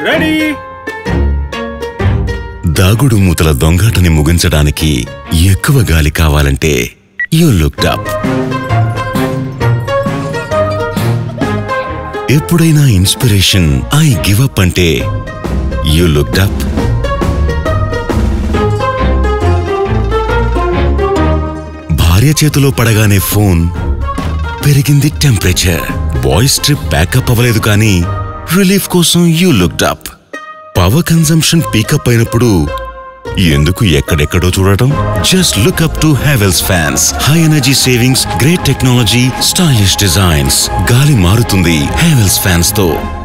ready దాగుడు మూతల దొంగాటని ముగించడానికి ఎక్కువ గాలి కావాలంటే యూ లుక్డ్ అప్ ఎప్పుడైనా ఇన్స్పిరేషన్ ఐ గివ్ అప్ అంటే యూ లుక్డ్ అప్ భార్య చేతిలో పడగానే ఫోన్ పెరిగింది టెంపరేచర్ వాయిస్ ట్రిప్ బ్యాకప్ అవ్వలేదు కానీ రిలీఫ్ కోసం you looked up power consumption peak up అయినప్పుడు ఎందుకు ఎక్కడెక్కడో చూడటం just look up to Havells fans high energy savings great technology stylish designs గాలి మారుతుంది హ్యావెల్స్ ఫ్యాన్స్ తో